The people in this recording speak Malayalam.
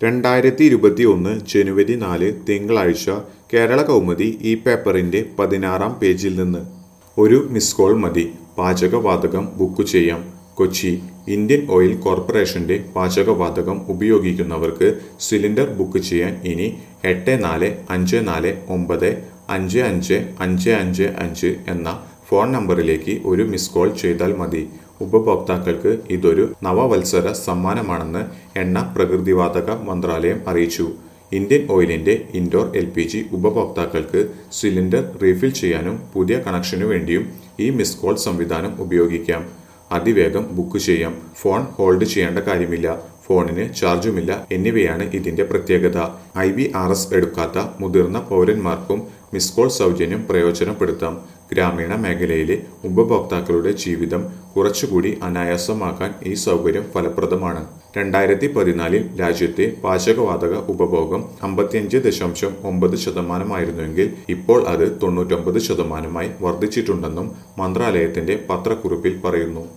രണ്ടായിരത്തി ഇരുപത്തി ഒന്ന് ജനുവരി നാല് തിങ്കളാഴ്ച കേരള കൗമുദി ഈ പേപ്പറിന്റെ പതിനാറാം പേജിൽ നിന്ന് ഒരു മിസ് കോൾ മതി പാചകവാതകം ബുക്ക് ചെയ്യാം കൊച്ചി ഇന്ത്യൻ ഓയിൽ കോർപ്പറേഷന്റെ പാചകവാതകം ഉപയോഗിക്കുന്നവർക്ക് സിലിണ്ടർ ബുക്ക് ചെയ്യാൻ ഇനി എട്ട് നാല് അഞ്ച് നാല് ഒമ്പത് അഞ്ച് അഞ്ച് അഞ്ച് അഞ്ച് അഞ്ച് എന്ന ഫോൺ നമ്പറിലേക്ക് ഒരു മിസ് കോൾ ചെയ്താൽ മതി ഉപഭോക്താക്കൾക്ക് ഇതൊരു നവവത്സര സമ്മാനമാണെന്ന് എണ്ണ പ്രകൃതിവാതക മന്ത്രാലയം അറിയിച്ചു ഇന്ത്യൻ ഓയിലിന്റെ ഇൻഡോർ എൽ പി ജി ഉപഭോക്താക്കൾക്ക് സിലിണ്ടർ റീഫിൽ ചെയ്യാനും പുതിയ കണക്ഷനു വേണ്ടിയും ഈ മിസ് കോൾ സംവിധാനം ഉപയോഗിക്കാം അതിവേഗം ബുക്ക് ചെയ്യാം ഫോൺ ഹോൾഡ് ചെയ്യേണ്ട കാര്യമില്ല ഫോണിന് ചാർജുമില്ല എന്നിവയാണ് ഇതിന്റെ പ്രത്യേകത ഐ വി ആർ എസ് എടുക്കാത്ത മുതിർന്ന പൗരന്മാർക്കും മിസ് കോൾ സൗജന്യം പ്രയോജനപ്പെടുത്താം ഗ്രാമീണ മേഖലയിലെ ഉപഭോക്താക്കളുടെ ജീവിതം കുറച്ചുകൂടി അനായാസമാക്കാൻ ഈ സൗകര്യം ഫലപ്രദമാണ് രണ്ടായിരത്തി പതിനാലിൽ രാജ്യത്തെ പാചകവാതക ഉപഭോഗം അമ്പത്തിയഞ്ച് ദശാംശം ഒമ്പത് ശതമാനമായിരുന്നുവെങ്കിൽ ഇപ്പോൾ അത് തൊണ്ണൂറ്റൊമ്പത് ശതമാനമായി വർദ്ധിച്ചിട്ടുണ്ടെന്നും മന്ത്രാലയത്തിന്റെ പത്രക്കുറിപ്പിൽ പറയുന്നു